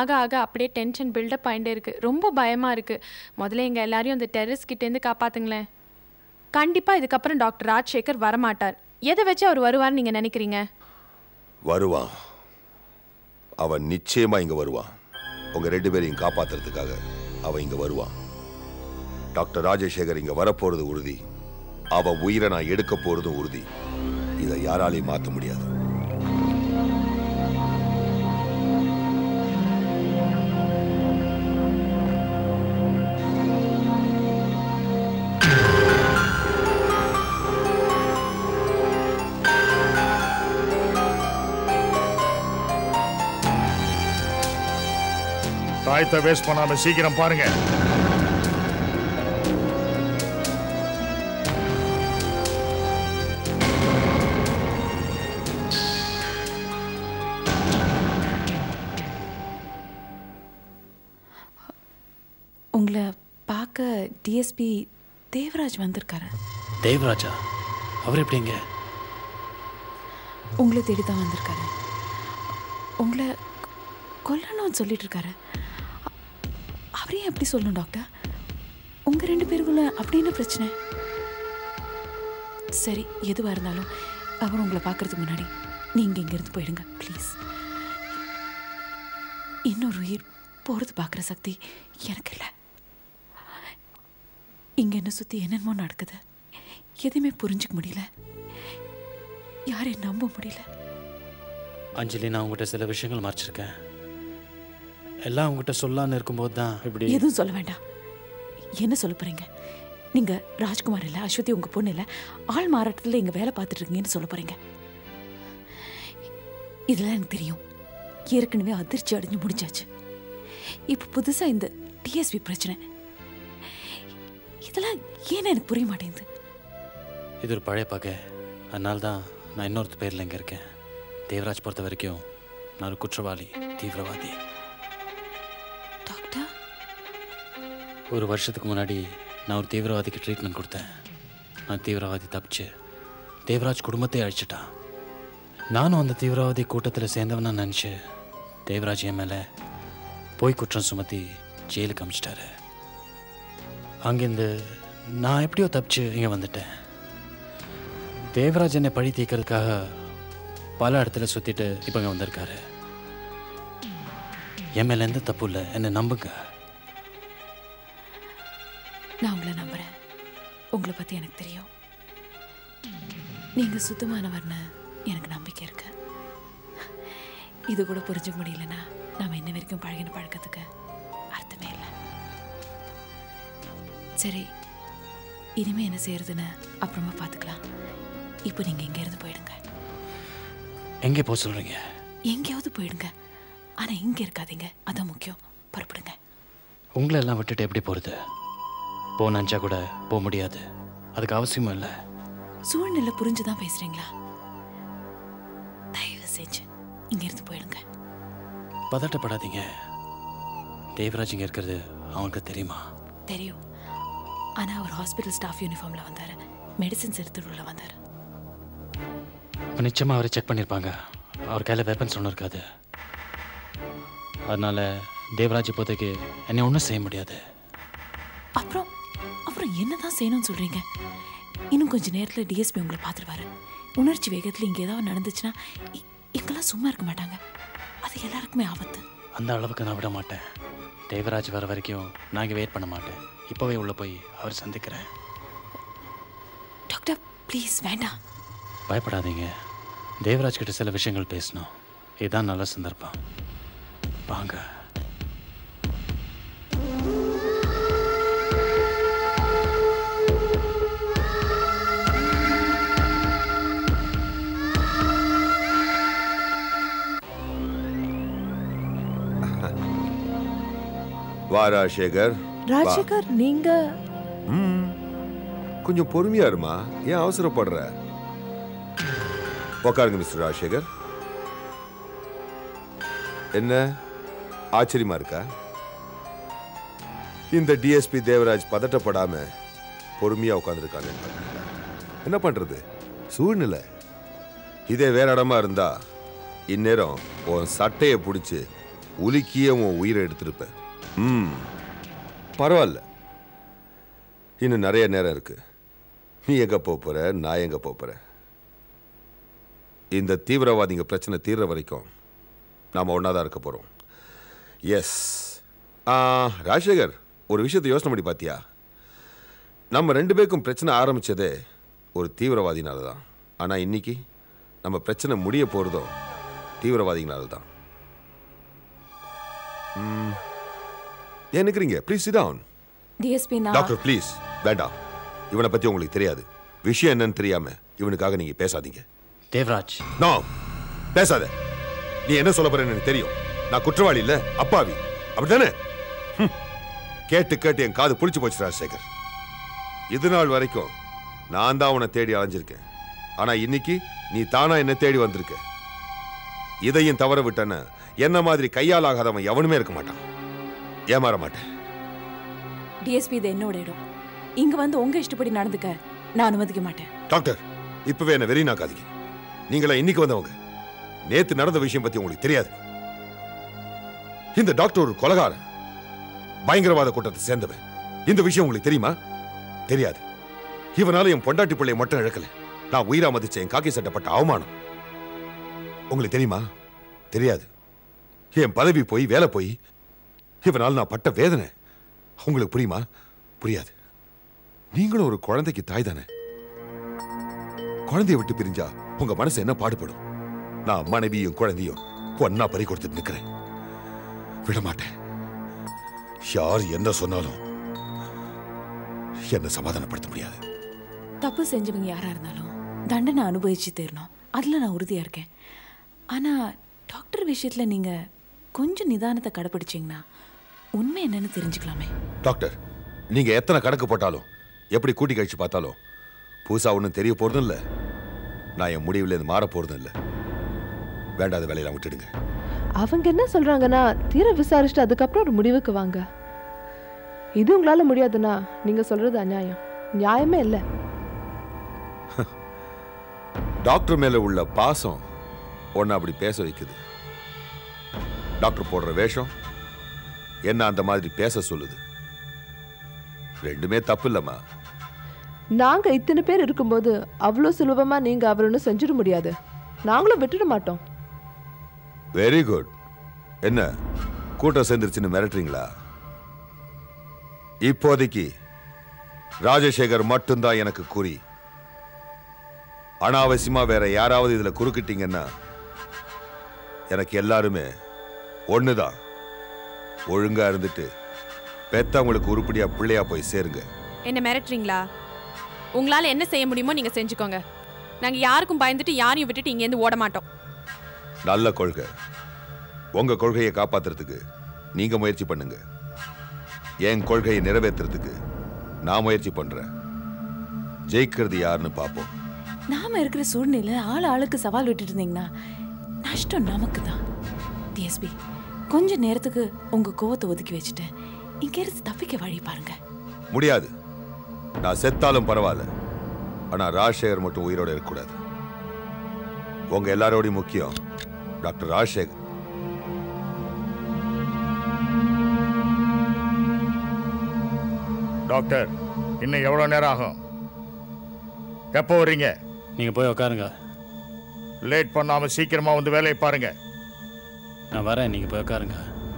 ஆக ஆக அப்படியே டென்ஷன் பில்டப் ஆகிட்டே இருக்கு ரொம்ப பயமாக இருக்கு முதல்ல எங்கள் எல்லாரையும் அந்த டெரரிஸ்ட் கிட்டேருந்து காப்பாத்துங்களேன் கண்டிப்பாக இதுக்கப்புறம் டாக்டர் ராஜசேகர் வரமாட்டார் எதை வச்சு அவர் வருவார்னு நீங்கள் நினைக்கிறீங்க வருவான் அவன் நிச்சயமா இங்க வருவான் உங்க ரெண்டு பேரையும் காப்பாத்துறதுக்காக அவன் இங்க வருவான் டாக்டர் ராஜசேகர் இங்க வரப்போறது உறுதி அவன் உயிரை நான் எடுக்க போறதும் உறுதி இதை யாராலையும் மாத்த முடியாது தாயத்தை வேஸ்ட் பண்ணாம சீக்கிரம் பாருங்க உங்களை பார்க்க டிஎஸ்பி தேவராஜ் வந்திருக்காரு தேவராஜா அவர் எப்படிங்க உங்களை தேடி தான் வந்திருக்காரு உங்களை கொல்லணும்னு சொல்லிட்டு இருக்காரு அ- அவரே எப்படி சொல்லணும் டாக்டர் உங்கள் ரெண்டு பேருக்குள்ள அப்படி என்ன பிரச்சனை சரி எதுவாக இருந்தாலும் அவர் உங்களை பார்க்கறதுக்கு முன்னாடி நீங்கள் இங்கேருந்து போயிடுங்க ப்ளீஸ் இன்னொரு உயிர் போகிறது பார்க்குற சக்தி எனக்கு இல்லை இங்கே என்ன சுற்றி என்னென்னமோ நடக்குது எதுவுமே புரிஞ்சுக்க முடியல யாரையும் நம்ப முடியல அஞ்சலி நான் உங்ககிட்ட சில விஷயங்கள் மறைச்சிருக்கேன் எல்லாம் உங்ககிட்ட சொல்லலான்னு இருக்கும்போது தான் இப்படி எதுவும் சொல்ல வேண்டாம் என்ன சொல்ல போறீங்க நீங்க ராஜ்குமார் இல்ல அஸ்வதி உங்க பொண்ணு இல்ல ஆள் மாறாட்டத்தில் இங்க வேலை பார்த்துட்டு இருக்கீங்கன்னு சொல்ல போறீங்க இதெல்லாம் எனக்கு தெரியும் ஏற்கனவே அதிர்ச்சி அடைஞ்சு முடிஞ்சாச்சு இப்போ புதுசா இந்த டிஎஸ்பி பிரச்சனை இதெல்லாம் ஏன்னு எனக்கு புரிய மாட்டேங்குது இது ஒரு பழைய பகை அதனால தான் நான் இன்னொருத்த பேரில் இங்கே இருக்கேன் தேவராஜ் பொறுத்த வரைக்கும் நான் ஒரு குற்றவாளி தீவிரவாதி டாக்டர் ஒரு வருஷத்துக்கு முன்னாடி நான் ஒரு தீவிரவாதிக்கு ட்ரீட்மெண்ட் கொடுத்தேன் நான் தீவிரவாதி தப்பிச்சு தேவராஜ் குடும்பத்தை அழிச்சிட்டான் நானும் அந்த தீவிரவாதி கூட்டத்தில் சேர்ந்தவனா நினச்சி தேவராஜ் என் மேலே போய் குற்றம் சுமத்தி ஜெயிலுக்கு அமிச்சிட்டாரு அங்கேருந்து நான் எப்படியோ தப்பிச்சு இங்கே வந்துட்டேன் தேவராஜ் என்னை பழி தீர்க்கறதுக்காக பல இடத்துல சுற்றிட்டு இப்போ இங்கே வந்திருக்காரு என் மேலே எந்த தப்பு இல்லை என்னை நம்புங்க நான் உங்களை நம்புறேன் உங்களை பத்தி எனக்கு தெரியும் நீங்க சுத்தமானவர்னு எனக்கு நம்பிக்கை இருக்கு இது கூட புரிஞ்சுக்க முடியலன்னா நாம இன்ன வரைக்கும் பழகின பழக்கத்துக்கு அர்த்தமே இல்லை சரி இனிமே என்ன செய்யறதுன்னு அப்புறமா பார்த்துக்கலாம் இப்போ நீங்க இங்க இருந்து போயிடுங்க எங்கே போக சொல்கிறீங்க எங்கேயாவது போயிடுங்க ஆனா இங்க இருக்காதீங்க அதான் முக்கியம் புறப்படுங்க உங்களை எல்லாம் விட்டுட்டு எப்படி போகிறது போக நினச்சா கூட போக முடியாது அதுக்கு அவசியமும் இல்லை சூழ்நிலை புரிஞ்சுதான் பேசுறீங்களா தயவு செஞ்சு இங்க இருந்து போயிடுங்க பதட்டப்படாதீங்க தேவராஜ் இங்கே இருக்கிறது அவங்களுக்கு தெரியுமா தெரியும் ஆனா அவர் ஹாஸ்பிட்டல் ஸ்டாஃப் யூனிஃபார்ம்ல வந்தாரு மெடிசின்ஸ் எடுத்துட்டு உள்ள வந்தாரு இப்போ நிச்சயமாக அவரை செக் பண்ணியிருப்பாங்க அவர் கையில் வெப்பன்ஸ் ஒன்றும் இருக்காது அதனால தேவராஜ் இப்போதைக்கு என்னை ஒன்றும் செய்ய முடியாது அப்புறம் அப்புறம் என்னதான் செய்யணும்னு சொல்றீங்க இன்னும் கொஞ்ச நேரத்துல டிஎஸ்பி உங்களை பார்த்துருவாரு உணர்ச்சி வேகத்துல இங்க ஏதாவது நடந்துச்சுன்னா இ- இங்கெல்லாம் சும்மா இருக்க மாட்டாங்க அது எல்லாருக்குமே ஆபத்து அந்த அளவுக்கு நான் விட மாட்டேன் தேவராஜ் வர வரைக்கும் நான் இங்கே வெயிட் பண்ண மாட்டேன் இப்போவே உள்ளே போய் அவர் சந்திக்கிறேன் டாக்டர் ப்ளீஸ் வேண்டாம் பயப்படாதீங்க தேவராஜ் கிட்ட சில விஷயங்கள் பேசணும் இதுதான் நல்ல சந்தர்ப்பம் வாங்க வா ராஜசேகர் ராஜசேகர் நீங்க கொஞ்சம் பொறுமையா இருமா ஏன் அவசரப்படுற உக்காருங்க மிஸ்டர் ராஜசேகர் என்ன ஆச்சரியமா இருக்கா இந்த டிஎஸ்பி தேவராஜ் பதட்டப்படாம பொறுமையா உட்காந்துருக்காங்க என்ன பண்றது சூழ்நிலை இதே வேற இடமா இருந்தா இந்நேரம் உன் சட்டையை பிடிச்சி உலுக்கியே உன் உயிரை எடுத்திருப்ப ம் பரவாயில்ல இன்னும் நிறைய நேரம் இருக்கு நீ எங்க போப் போற நான் எங்க போப் போறேன் இந்த தீவிரவாதிங்க பிரச்சனை தீர்ற வரைக்கும் நாம ஒன்றா தான் இருக்க போறோம் எஸ் ராஜசேகர் ஒரு விஷயத்தை யோசனை பண்ணி பார்த்தியா நம்ம ரெண்டு பேருக்கும் பிரச்சனை ஆரம்பிச்சதே ஒரு தீவிரவாதினால தான் ஆனால் இன்னைக்கு நம்ம பிரச்சனை முடிய போகிறதும் தீவிரவாதிகளால தான் ம். ஏன் நிற்கிறீங்க ப்ளீஸ் சிட் டிஎஸ்பி நான் டாக்டர் ப்ளீஸ் வேண்டாம் இவனை பற்றி உங்களுக்கு தெரியாது விஷயம் என்னன்னு தெரியாம இவனுக்காக நீங்கள் பேசாதீங்க தேவராஜ் நோ பேசாத நீ என்ன சொல்ல போறேன்னு எனக்கு தெரியும் நான் குற்றவாளி இல்ல அப்பாவி அப்படிதானே ஹம். கேட்டு கேட்டு என் காது புளிச்சு போச்சு ராஜசேகர் இது நாள் வரைக்கும் நான் தான் உன்னை தேடி அலைஞ்சிருக்கேன் ஆனா இன்னைக்கு நீ தானா என்ன தேடி வந்திருக்க இதையும் தவற விட்டன என்ன மாதிரி கையால் ஆகாதவன் எவனுமே இருக்க மாட்டான் ஏமாற மாட்டேன் டிஎஸ்பி இது என்னோட இடம் இங்க வந்து உங்க இஷ்டப்படி நடந்துக்க நான் அனுமதிக்க மாட்டேன் டாக்டர் இப்பவே என்ன வெறினாக்காதீங்க நீங்களா இன்னைக்கு வந்தவங்க நேத்து நடந்த விஷயம் பத்தி உங்களுக்கு தெரியாது இந்த டாக்டர் ஒரு கொலகாரன் பயங்கரவாத கூட்டத்தை சேர்ந்தவன் இந்த விஷயம் உங்களுக்கு தெரியுமா தெரியாது இவனால என் பொண்டாட்டி பிள்ளைய மட்டும் இழக்கல நான் உயிரா மதிச்ச என் காக்கி சட்டப்பட்ட அவமானம் உங்களுக்கு தெரியுமா தெரியாது என் பதவி போய் வேலை போய் இவனால் நான் பட்ட வேதனை உங்களுக்கு புரியுமா புரியாது நீங்களும் ஒரு குழந்தைக்கு தாய் தானே குழந்தைய விட்டு பிரிஞ்சா உங்க மனசு என்ன பாடுபடும் நான் மனைவியும் குழந்தையும் ஒன்னா பறி கொடுத்துட்டு நிக்கிறேன் விட மாட்டேன் யார் என்ன சொன்னாலும் என்ன சமாதானப்படுத்த முடியாது தப்பு செஞ்சவங்க யாரா இருந்தாலும் தண்டனை அனுபவிச்சு தீரணும் அதுல நான் உறுதியா இருக்கேன் ஆனா டாக்டர் விஷயத்துல நீங்க கொஞ்சம் நிதானத்தை கடைப்பிடிச்சீங்கன்னா உண்மை என்னன்னு தெரிஞ்சுக்கலாமே டாக்டர் நீங்க எத்தனை கணக்கு போட்டாலும் எப்படி கூட்டி கழிச்சு பார்த்தாலும் புதுசா ஒன்றும் தெரிய போறதும் இல்ல நான் என் முடிவுல இருந்து மாற போறதும் இல்ல வேண்டாத வேலையெல்லாம் விட்டுடுங்க அவங்க என்ன சொல்றாங்கன்னா தீர விசாரிச்சுட்டு அதுக்கப்புறம் ஒரு முடிவுக்கு வாங்க இது உங்களால முடியாதுன்னா நீங்க சொல்றது அநியாயம் நியாயமே இல்லை டாக்டர் மேல உள்ள பாசம் உன்னை அப்படி பேச வைக்குது டாக்டர் போடுற வேஷம் என்ன அந்த மாதிரி பேச சொல்லுது ரெண்டுமே தப்பு இல்லம்மா நாங்க இத்தனை பேர் இருக்கும்போது அவ்வளோ சுலபமா நீங்க அவருன்னு செஞ்சிட முடியாது நாங்களும் விட்டுட மாட்டோம் வெரி குட் என்ன கூட்டம் சேர்ந்துருச்சுன்னு மிரட்டுறீங்களா இப்போதைக்கு ராஜசேகர் மட்டும்தான் எனக்கு குறி அனாவசியமா வேற யாராவது இதுல குறுக்கிட்டீங்கன்னா எனக்கு எல்லாருமே ஒண்ணுதான் ஒழுங்கா இருந்துட்டு பெத்தவங்களுக்கு உருப்படியா பிள்ளையா போய் சேருங்க என்ன மிரட்டுறீங்களா உங்களால் என்ன செய்ய முடியுமோ நீங்கள் செஞ்சுக்கோங்க நாங்கள் யாருக்கும் பயந்துட்டு யாரையும் விட்டுட்டு இங்கேருந்து ஓட மாட்டோம் நல்ல கொள்கை உங்க கொள்கையை காப்பாத்துறதுக்கு நீங்க முயற்சி பண்ணுங்க என் கொள்கையை நிறைவேற்றுறதுக்கு நான் முயற்சி பண்றேன் ஜெயிக்கிறது யாருன்னு பார்ப்போம் நாம இருக்கிற சூழ்நிலை ஆள் ஆளுக்கு சவால் விட்டுட்டு இருந்தீங்கன்னா நஷ்டம் நமக்கு தான் டிஎஸ்பி கொஞ்ச நேரத்துக்கு உங்க கோவத்தை ஒதுக்கி வச்சுட்டேன் இங்க இருந்து தப்பிக்க வழி பாருங்க முடியாது நான் செத்தாலும் பரவாயில்ல ஆனா ராஜசேகர் மட்டும் உயிரோட இருக்கக்கூடாது உங்க எல்லாரோடையும் முக்கியம் டாக்டர் ராஜசேகர் டாக்டர் இன்னும் எவ்வளோ நேரம் ஆகும் எப்போ வர்றீங்க நீங்கள் போய் உட்காருங்க லேட் பண்ணாம சீக்கிரமா வந்து வேலையை பாருங்க நான் வரேன் நீங்கள் போய் உட்காருங்க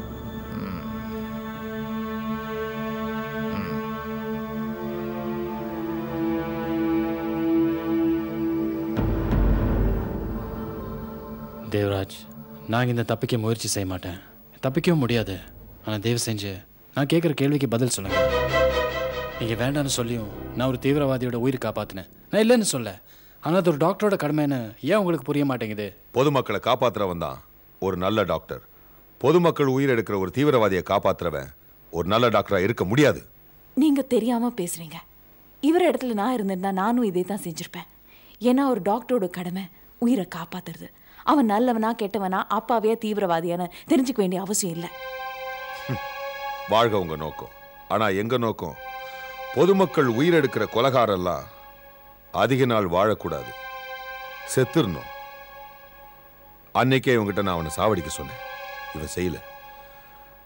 தேவராஜ் நான் இந்த தப்பிக்க முயற்சி செய்ய மாட்டேன் தப்பிக்கவும் முடியாது ஆனால் தயவு செஞ்சு நான் கேட்குற கேள்விக்கு பதில் சொல்லுங்க நீங்கள் வேண்டாம்னு சொல்லியும் நான் ஒரு தீவிரவாதியோட உயிர் காப்பாற்றினேன் நான் இல்லைன்னு சொல்ல ஆனால் அது ஒரு டாக்டரோட கடமைன்னு ஏன் உங்களுக்கு புரிய மாட்டேங்குது பொதுமக்களை காப்பாத்துறவன் தான் ஒரு நல்ல டாக்டர் பொதுமக்கள் உயிர் எடுக்கிற ஒரு தீவிரவாதியை காப்பாத்துறவன் ஒரு நல்ல டாக்டரா இருக்க முடியாது நீங்க தெரியாம பேசுறீங்க இவர் இடத்துல நான் இருந்திருந்தா நானும் இதே தான் செஞ்சிருப்பேன் ஏன்னா ஒரு டாக்டரோட கடமை உயிரை காப்பாத்துறது அவன் நல்லவனா கெட்டவனா அப்பாவியா தீவிரவாதியான்னு தெரிஞ்சுக்க வேண்டிய அவசியம் இல்லை வாழ்க உங்க நோக்கம் ஆனா எங்க நோக்கம் பொதுமக்கள் உயிரெடுக்கிற கொலகாரெல்லாம் அதிக நாள் வாழக்கூடாது செத்துறணும் அன்னைக்கே இவங்கிட்ட நான் அவனை சாவடிக்க சொன்னேன் இவன் செய்யல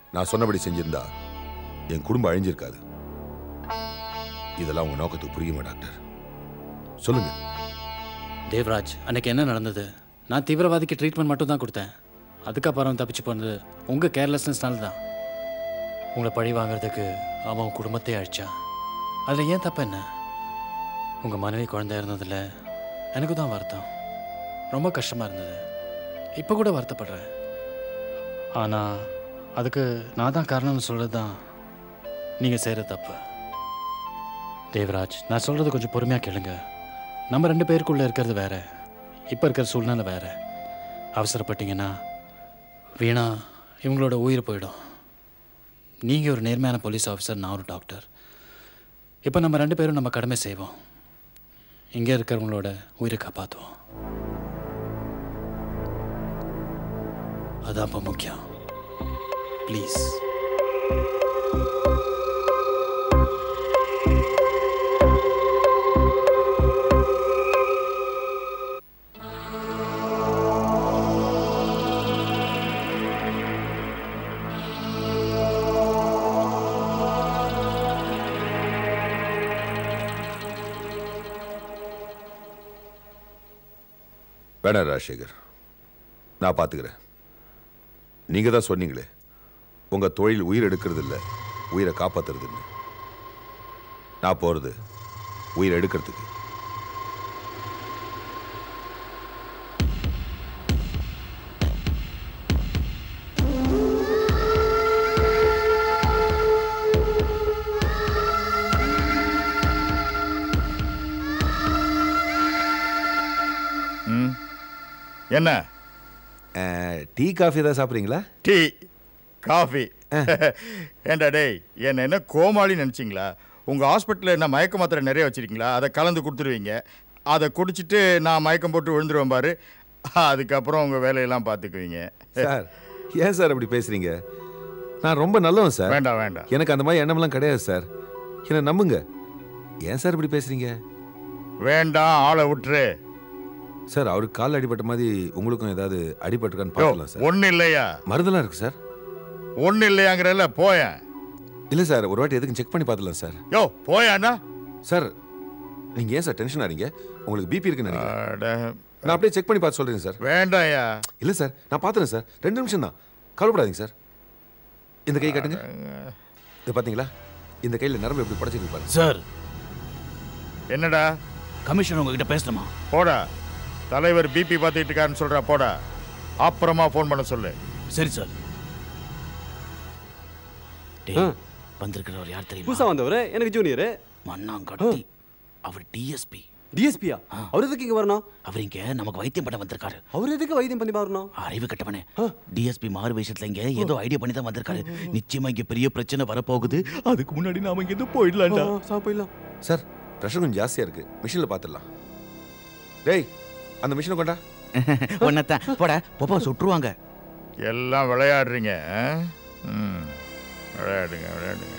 நான் சொன்னபடி செஞ்சிருந்தா என் குடும்பம் அழிஞ்சிருக்காது இதெல்லாம் உங்க நோக்கத்துக்கு புரியுமா டாக்டர் சொல்லுங்க தேவராஜ் அன்னைக்கு என்ன நடந்தது நான் தீவிரவாதிக்கு ட்ரீட்மெண்ட் மட்டும் தான் கொடுத்தேன் அதுக்கப்புறம் தப்பிச்சு போனது உங்கள் கேர்லெஸ்னஸ்னால தான் உங்களை பழி வாங்குறதுக்கு அவன் உன் குடும்பத்தையே அழிச்சான் அதில் ஏன் தப்பு என்ன உங்கள் மனைவி குழந்தை இருந்ததில் எனக்கு தான் வருத்தம் ரொம்ப கஷ்டமாக இருந்தது இப்போ கூட வருத்தப்படுறேன் ஆனால் அதுக்கு நான் தான் காரணம்னு சொல்கிறது தான் நீங்கள் செய்கிற தப்பு தேவராஜ் நான் சொல்கிறது கொஞ்சம் பொறுமையாக கேளுங்க நம்ம ரெண்டு பேருக்குள்ளே இருக்கிறது வேற இப்போ இருக்கிற சூழ்நிலை வேற அவசரப்பட்டீங்கன்னா வீணா இவங்களோட உயிர் போயிடும் நீங்கள் ஒரு நேர்மையான போலீஸ் ஆஃபீஸர் நான் ஒரு டாக்டர் இப்போ நம்ம ரெண்டு பேரும் நம்ம கடமை செய்வோம் இங்கே இருக்கிறவங்களோட உயிரை காப்பாற்றுவோம் அதான் இப்போ முக்கியம் ப்ளீஸ் வேணாம் ராஜசேகர் நான் பார்த்துக்கிறேன் நீங்கள் தான் சொன்னீங்களே உங்கள் தொழில் உயிர் எடுக்கிறது இல்லை உயிரை காப்பாத்துறதுன்னு நான் போகிறது உயிர் எடுக்கிறதுக்கு என்ன டீ காஃபி தான் சாப்பிட்றீங்களா டீ காஃபி ஏண்டா டேய் என்ன என்ன கோமாளி நினச்சிங்களா உங்கள் ஹாஸ்பிட்டலில் என்ன மயக்க மாத்திரை நிறைய வச்சுருக்கீங்களா அதை கலந்து கொடுத்துருவீங்க அதை குடிச்சிட்டு நான் மயக்கம் போட்டு விழுந்துருவேன் பாரு அதுக்கப்புறம் உங்கள் வேலையெல்லாம் பார்த்துக்குவீங்க சார் ஏன் சார் அப்படி பேசுறீங்க நான் ரொம்ப நல்லவன் சார் வேண்டாம் வேண்டாம் எனக்கு அந்த மாதிரி எண்ணம்லாம் கிடையாது சார் என்னை நம்புங்க ஏன் சார் இப்படி பேசுறீங்க வேண்டாம் ஆளை விட்டுரு சார் அவருக்கு கால் அடிபட்ட மாதிரி உங்களுக்கும் ஏதாவது அடிபட்டிருக்கான்னு யோ பார்க்கலாம் சார் ஒன்றும் இல்லையா மருந்தெல்லாம் இருக்கு சார் ஒன்றும் இல்லையாங்கிறல்ல போயேன் இல்லை சார் ஒரு வாட்டி எதுக்கும் செக் பண்ணி பார்த்துலாம் சார் யோ போயாண்ணா சார் நீங்கள் ஏன் சார் டென்ஷன் ஆறீங்க உங்களுக்கு பிபி இருக்குன்னு நினைக்கிறேன் அட, நான் அப்படியே செக் பண்ணி பார்த்து சொல்கிறேன் சார் வேண்டாம்யா இல்லை சார் நான் பார்த்துறேன் சார் ரெண்டு நிமிஷம் தான் கவலைப்படாதீங்க சார் இந்த கை காட்டுங்க இது பார்த்தீங்களா இந்த கையில் நரம்பு எப்படி படைச்சிருக்கு பாருங்க சார் என்னடா கமிஷனர் உங்ககிட்ட பேசணுமா போடா தலைவர் பிபி பார்த்துக்கிட்டு இருக்காருன்னு சொல்றா போடா அப்புறமா ஃபோன் பண்ண சொல்லு சரி சார் டேய் வந்திருக்கிறவர் யார் தெரியுமா புதுசா வந்தவர் எனக்கு ஜூனியர் மண்ணாங்கட்டி அவர் டிஎஸ்பி டிஎஸ்பியா அவர் எதுக்கு இங்க வரணும் அவர் இங்க நமக்கு வைத்தியம் பண்ண வந்திருக்காரு அவர் எதுக்கு வைத்தியம் பண்ணி வரணும் அறிவு கட்டவனே டிஎஸ்பி மாறு விஷயத்துல இங்க ஏதோ ஐடியா பண்ணி தான் வந்திருக்காரு நிச்சயமா இங்க பெரிய பிரச்சனை வரப்போகுது அதுக்கு முன்னாடி நாம இங்க இருந்து போயிடலாம்டா சா போயிடலாம் சார் ப்ரெஷர் கொஞ்சம் ஜாஸ்தியாக இருக்குது மிஷினில் பார்த்துடலாம் டேய் அந்த மிஷினை கொண்டா ஒன்னத்தான் போட போப்பா சுட்டுருவாங்க எல்லாம் விளையாடுறீங்க ஆ? ம் விளையாடுங்க விளையாடுங்க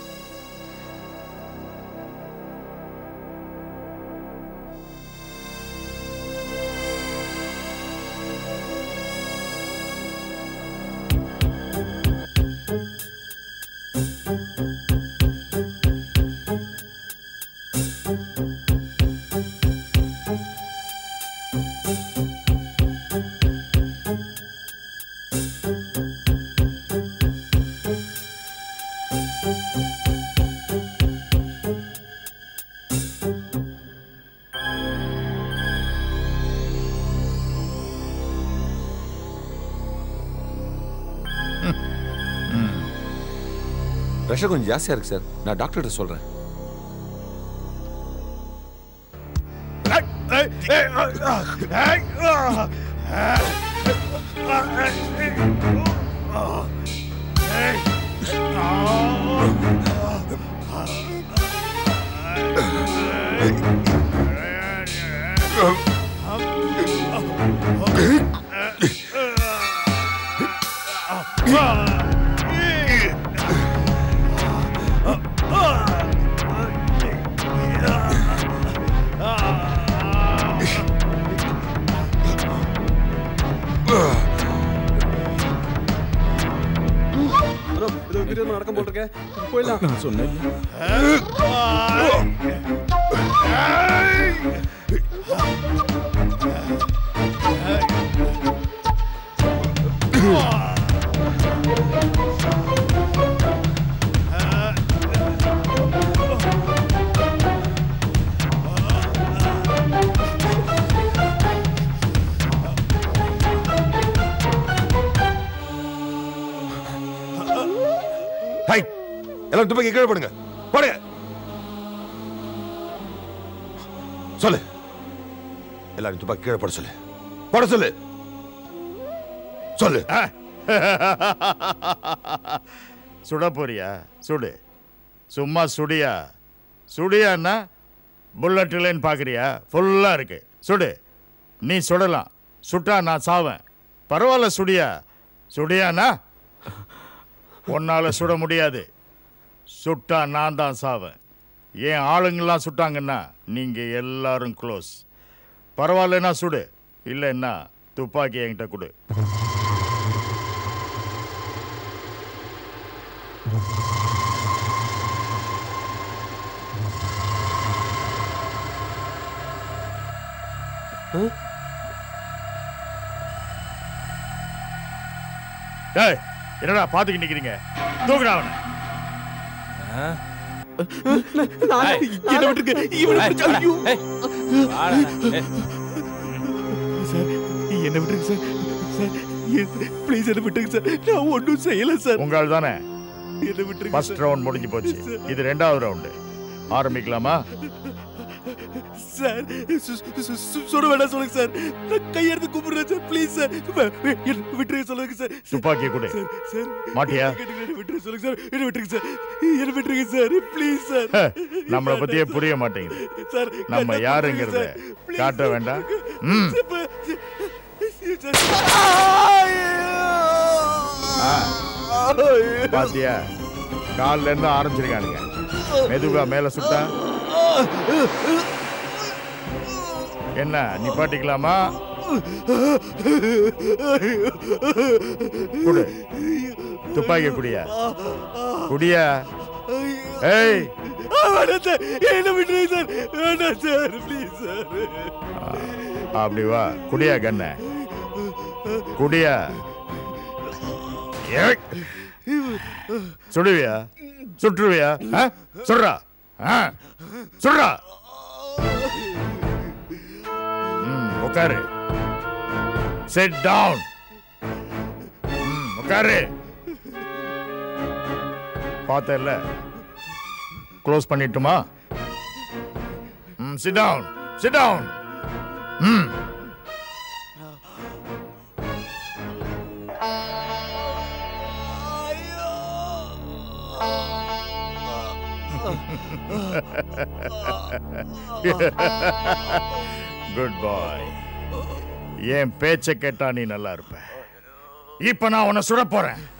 ப்ரெஷர் கொஞ்சம் ஜாஸ்தியாக இருக்குது சார் நான் டாக்டர்கிட்ட சொல்கிறேன் bro, ஏதோ பெரிய நடக்கம் போட்டிருக்கேன் போயிடலாம் நான் சொன்னேன் ஹை எல்லாம் துப்பாக்கி கீழே போடுங்க போடுங்க சொல்லு எல்லாரும் துப்பாக்கி கீழே போட சொல்லு போட சொல்லு சொல்லு சுட போறியா சுடு சும்மா சுடியா சுடியான்னா புல்லட் இல்லைன்னு பார்க்குறியா ஃபுல்லாக இருக்கு சுடு நீ சுடலாம் சுட்டா நான் சாவேன் பரவாயில்ல சுடியா சுடியானா உன்னால சுட முடியாது சுட்டா நான் தான் சாவேன் ஏன் ஆளுங்கெல்லாம் சுட்டாங்கன்னா நீங்கள் எல்லாரும் க்ளோஸ் பரவாயில்லன்னா சுடு இல்லைன்னா துப்பாக்கி என்கிட்ட கொடு டேய் என்னடா பார்த்துக்கிட்டு நிற்கிறீங்க தூக்குடா அவனை என்ன விட்டுருங்க இவனை பிடிச்சு- ஐயோ. சார் என்ன விட்டுருங்க சார் சார் ப்ளீஸ் என்ன விட்டுருங்க சார் நான் ஒன்றும் செய்யல சார் உங்கள் தானே என்ன விட்டுருங்க ஃபர்ஸ்ட் ரவுண்ட் முடிஞ்சு போச்சு இது ரெண்டாவது ரவுண்டு ஆரம்பிக்கலாமா சார் சு- சு- சு- சுட வேண்டாம் சொல்லுங்க சார் நான் கையெடுத்து கும்பிடுறேன் சார் ப்ளீஸ் சார் என்ன விட்டுருங்க சொல்லுங்க சார் துப்பாக்கி கொடு சார் சார் மாட்டியா? என்ன விட்டுருங்க சொல்லுங்க சார் என்ன விட்டுருங்க சார் என்ன விட்டுருங்க சார் ப்ளீஸ் சார் நம்மளை பத்தியே புரிய மாட்டேங்குது சார் நம்ம யாருங்கிறத காட்ட வேண்டாம் ம் ஆ. பாத்தியா கால்ல இருந்து ஆரம்பிச்சிருக்கானுங்க மெதுவா மேல சுட்டா என்ன நிப்பாட்டிக்கலாமா குடு துப்பாக்கி குடியா குடியா ஏய் வேண்டாம் சார் என்ன விட்டுருங்க சார் வேண்டாம் சார் ப்ளீஸ் சார் அப்படி வா குடியா கண்ண குடியா ஏய். சுடுவியா சுட்டுருவியா ஆ? சுடுறா ஆ? சுடுறா ம், உட்காரு செட் டவுன் உட்காரு பார்த்தல க்ளோஸ் பண்ணிட்டுமா ம் சிட் டவுன் சிட் டவுன் ம் குட் பாய் என் பேச்சை கேட்டா நீ நல்லா இருப்ப இப்ப நான் உன்னை சுட போறேன்